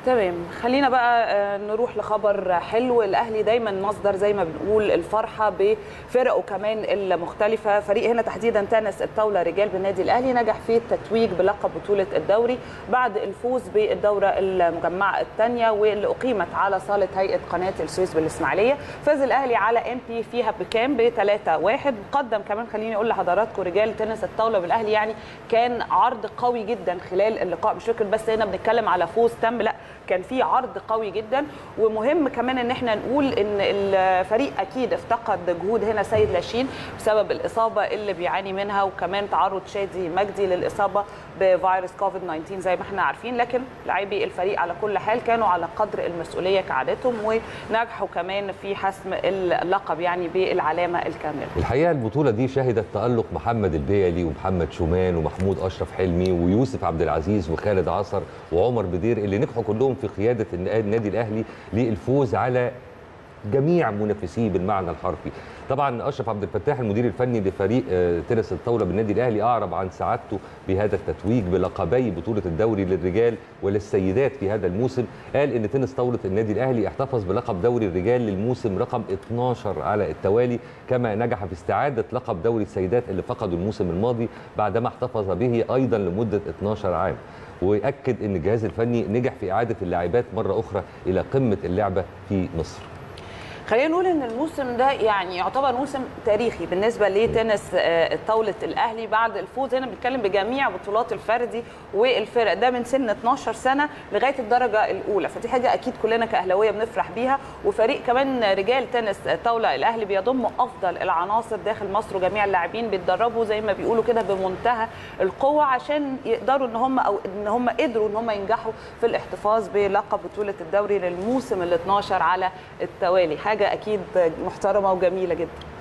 تمام خلينا بقى آه، نروح لخبر حلو الاهلي دايما مصدر زي ما بنقول الفرحه بفرقه كمان المختلفه فريق هنا تحديدا تنس الطاوله رجال بالنادي الاهلي نجح في التتويج بلقب بطوله الدوري بعد الفوز بالدوره المجمعه الثانيه واللي اقيمت على صاله هيئه قناه السويس بالاسماعيليه فاز الاهلي على ام بي فيها بكام ب 3 1 قدم كمان خليني اقول لحضراتكم رجال تنس الطاوله بالاهلي يعني كان عرض قوي جدا خلال اللقاء مش فكره بس هنا بنتكلم على فوز تم لا كان في عرض قوي جدا ومهم كمان ان احنا نقول ان الفريق اكيد افتقد جهود هنا سيد لاشين بسبب الاصابه اللي بيعاني منها وكمان تعرض شادي مجدي للاصابه بفيروس كوفيد 19 زي ما احنا عارفين لكن لاعبي الفريق على كل حال كانوا على قدر المسؤوليه كعادتهم ونجحوا كمان في حسم اللقب يعني بالعلامه الكامله الحقيقه البطوله دي شهدت تالق محمد البيلي ومحمد شومان ومحمود اشرف حلمي ويوسف عبد العزيز وخالد عصر وعمر بدير اللي نجحوا كلهم في قياده النادي الاهلي للفوز على جميع منافسيه بالمعنى الحرفي طبعا اشرف عبد الفتاح المدير الفني لفريق آه، تنس الطاوله بالنادي الاهلي اعرب عن سعادته بهذا التتويج بلقبي بطوله الدوري للرجال وللسيدات في هذا الموسم قال ان تنس طاوله النادي الاهلي احتفظ بلقب دوري الرجال للموسم رقم 12 على التوالي كما نجح في استعاده لقب دوري السيدات اللي فقدوا الموسم الماضي بعدما احتفظ به ايضا لمده 12 عام واكد ان الجهاز الفني نجح في اعاده اللاعبات مره اخرى الى قمه اللعبه في مصر خلينا نقول ان الموسم ده يعني يعتبر موسم تاريخي بالنسبه لتنس آه، طاوله الاهلي بعد الفوز هنا بنتكلم بجميع بطولات الفردي والفرق ده من سن 12 سنه لغايه الدرجه الاولى فدي حاجه اكيد كلنا كاهلاويه بنفرح بيها وفريق كمان رجال تنس طاوله الاهلي بيضم افضل العناصر داخل مصر وجميع اللاعبين بيتدربوا زي ما بيقولوا كده بمنتهى القوه عشان يقدروا ان هم او ان هم قدروا ان هم ينجحوا في الاحتفاظ بلقب بطوله الدوري للموسم ال 12 على التوالي حاجه اكيد محترمه وجميله جدا